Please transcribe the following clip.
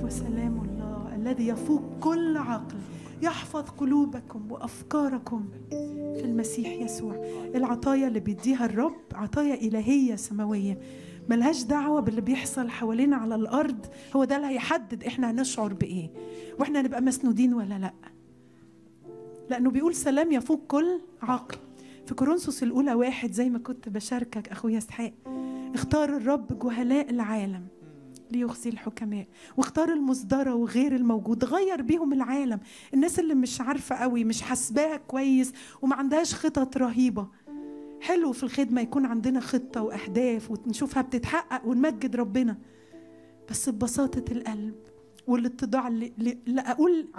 وسلام الله الذي يفوق كل عقل يحفظ قلوبكم وافكاركم في المسيح يسوع العطايا اللي بيديها الرب عطايا الهيه سماويه ملهاش دعوة باللي بيحصل حوالينا على الأرض هو ده اللي هيحدد إحنا هنشعر بإيه وإحنا نبقى مسنودين ولا لأ لأنه بيقول سلام يفوق كل عقل في كورنثوس الأولى واحد زي ما كنت بشاركك أخويا اسحاق اختار الرب جهلاء العالم ليخزي الحكماء واختار المصدرة وغير الموجود غير بيهم العالم الناس اللي مش عارفة قوي مش حاسباها كويس وما عندهاش خطط رهيبة حلو في الخدمة يكون عندنا خطة وأهداف ونشوفها بتتحقق ونمجد ربنا بس ببساطة القلب والاتضاع اللي, اللي أقول